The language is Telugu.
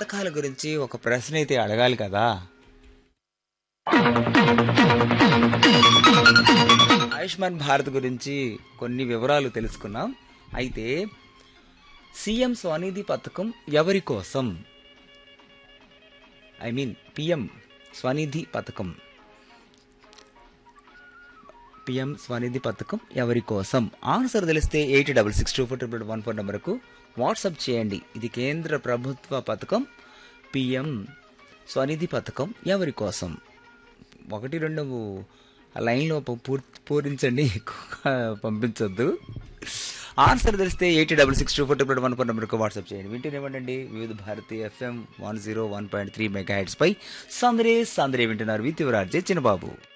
పథకాల గురించి ఒక ప్రశ్న అయితే అడగాలి కదా ఆయుష్మాన్ భారత్ గురించి కొన్ని వివరాలు తెలుసుకున్నాం అయితే సీఎం స్వనిధి పథకం ఎవరి కోసం ఐ మీన్ పిఎం స్వనిధి పథకం పిఎం స్వనిధి పథకం ఎవరి కోసం ఆన్సర్ తెలిస్తే eight double six two four triple one four నెంబర్కు వాట్సాప్ చేయండి ఇది కేంద్ర ప్రభుత్వ పథకం పిఎం స్వనిధి పథకం ఎవరి కోసం ఒకటి రెండు లైన్లో పూ- పూర్- పూరించండి ఎక్కువగా పంపించొద్దు ఆన్సర్ తెలిస్తే eighty double six two four triple one four నెంబర్కు వాట్సాప్ చేయండి వింటూనేమండి Vividh Bharati FM one zero one point three mega heads పై సందరే సందరే వింటున్నారు విత్ యువరాజే చిన్నబాబు